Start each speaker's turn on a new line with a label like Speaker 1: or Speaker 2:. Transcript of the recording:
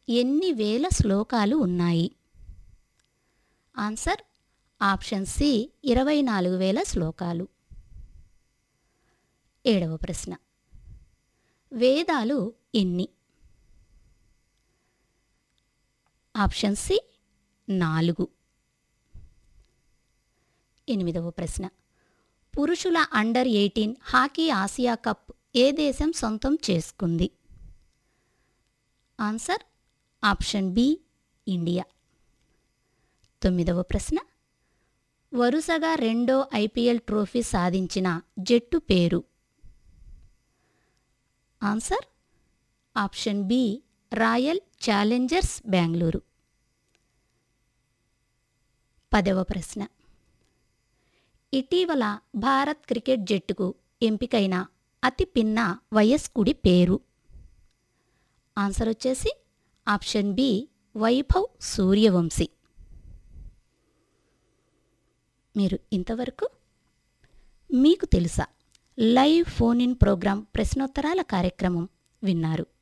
Speaker 1: ఎన్ని వేల శ్లోకాలు ఉన్నాయి ఆన్సర్ ఆప్షన్ సి ఇరవై నాలుగు వేల శ్లోకాలు ఏడవ ప్రశ్న వేదాలు ఎన్ని ఆప్షన్ సి నాలుగు ఎనిమిదవ ప్రశ్న పురుషుల under eighteen hockey Asia cup ఏ దేశం సొంతం చేసుకుంది ఆన్సర్ ఆప్షన్ బి ఇండియా తొమ్మిదవ ప్రశ్న వరుసగా రెండో ఐపీఎల్ ట్రోఫీ సాధించిన జట్టు పేరు answer option B Royal Challengers Bengaluru పదవ ప్రశ్న ఇటీవల భారత్ క్రికెట్ జట్టుకు ఎంపికైన అతి పిన్న వయస్కుడి పేరు ఆన్సర్ వచ్చేసి ఆప్షన్ బి వైభవ్ సూర్యవంశీ మీరు ఇంతవరకు మీకు తెలుసా లైవ్ ఫోన్ ఇన్ ప్రోగ్రాం ప్రశ్నోత్తరాల కార్యక్రమం విన్నారు